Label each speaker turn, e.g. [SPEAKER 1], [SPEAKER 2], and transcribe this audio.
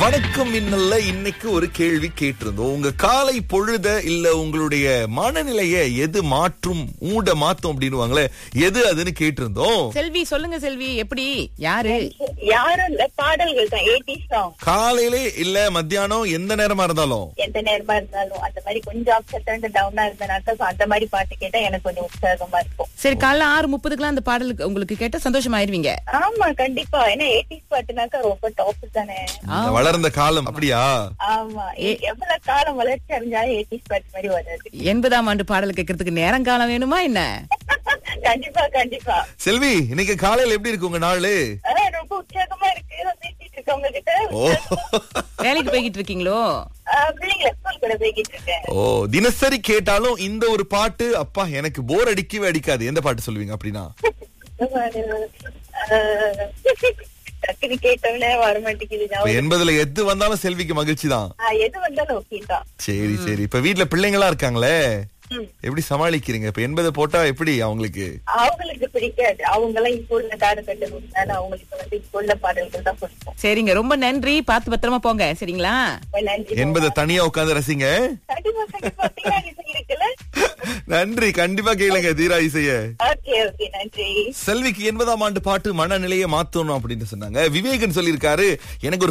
[SPEAKER 1] வணக்கம் இன்னல்ல இன்னைக்கு ஒரு கேள்வி கேட்டிருந்தோம் உங்க காலை பொழுத இல்ல உங்களுடைய மனநிலைய எது மாற்றும் மூட மாத்தும் அப்படின்னுவாங்களே எது அதுன்னு கேட்டிருந்தோம்
[SPEAKER 2] செல்வி சொல்லுங்க செல்வி எப்படி யாரு
[SPEAKER 3] யாரும் இல்ல பாடல்கள் தான் எயிட்டி சாங்
[SPEAKER 1] காலையிலே இல்ல மத்தியானம் எந்த நேரமா இருந்தாலும்
[SPEAKER 3] எந்த நேரமா இருந்தாலும் அந்த மாதிரி கொஞ்சம் அப்செட் அண்ட் டவுனா இருந்தனாக்கா so அந்த மாதிரி பாட்டு கேட்டா எனக்கு கொஞ்சம் உற்சாகமா இருக்கும்
[SPEAKER 2] சரி காலைல ஆறு முப்பதுக்குலாம் அந்த பாடலுக்கு உங்களுக்கு கேட்ட சந்தோஷமாயிருவீங்க
[SPEAKER 3] ஆமா கண்டிப்பா ஏன்னா எயிட்டிஸ் பாட்டுனாக்கா ரொம்ப டாப் தானே
[SPEAKER 1] இந்த வளர்ந்த காலம் அப்படியா
[SPEAKER 3] ஆமா எ- எவ்வளவு காலம் வளர்ச்சி அடைஞ்சாலும் எயிட்டிஸ் பாட்டு மாதிரி வராது
[SPEAKER 2] எண்பதாம் ஆண்டு பாடல் கேட்கறதுக்கு நேரம் காலம் வேணுமா என்ன
[SPEAKER 3] கண்டிப்பா கண்டிப்பா
[SPEAKER 1] செல்வி இன்னைக்கு காலையில எப்படி இருக்கு உங்க நாளு
[SPEAKER 3] ஆனா ரொம்ப உற்சாகமா இருக்கு நான் பேசிட்டு இருக்கவங்க கிட்ட
[SPEAKER 1] ஓ
[SPEAKER 2] வேலைக்கு போய்கிட்டு இருக்கீங்களோ
[SPEAKER 3] ஆஹ் பிள்ளைங்களை ஸ்கூல் கூட போய்கிட்டு இருக்கேன்
[SPEAKER 1] ஓ தினசரி கேட்டாலும் இந்த ஒரு பாட்டு அப்பா எனக்கு போர் அடிக்கவே அடிக்காது எந்த பாட்டு சொல்லுவீங்க அப்படின்னா
[SPEAKER 3] ஆஹ் டக்குனு கேட்டவனே வர மாட்டேங்குது
[SPEAKER 1] இப்ப
[SPEAKER 3] ஞாபகம்.
[SPEAKER 1] எண்பதுல எது வந்தாலும் செல்விக்கு மகிழ்ச்சி தான்
[SPEAKER 3] ஆஹ் எது வந்தாலும் ஓகே தான்
[SPEAKER 1] சரி சரி இப்ப வீட்ல பிள்ளைங்களா இருக்காங்களே
[SPEAKER 3] ம்.
[SPEAKER 1] எப்படி சமாளிக்கிறீங்க இப்ப எண்பது போட்டா எப்படி அவங்களுக்கு
[SPEAKER 3] அவங்களுக்கு பிடிக்காது அவங்க எல்லாம் இப்போ உள்ள காலகட்டத்தினால அவங்களுக்கு வந்து இப்போ உள்ள பாடல்கள் தான் பிடிக்கும்
[SPEAKER 2] சரிங்க ரொம்ப நன்றி பார்த்து பத்திரமா போங்க சரிங்களா
[SPEAKER 3] ரொம்ப நன்றி
[SPEAKER 1] எண்பதை தனியா உட்கார்ந்து ரசிங்க
[SPEAKER 3] கண்டிப்பா கண்டிப்பா தீரா இசை இருக்குல்ல
[SPEAKER 1] நன்றி கண்டிப்பா கேளுங்க தீரா இசைய
[SPEAKER 3] ஓகே ஓகே நன்றி
[SPEAKER 1] செல்விக்கு எண்பதாம் ஆண்டு பாட்டு மனநிலையை மாத்தணும் அப்படின்னு சொன்னாங்க விவேகன் சொல்லியிருக்காரு எனக்கு ஒரு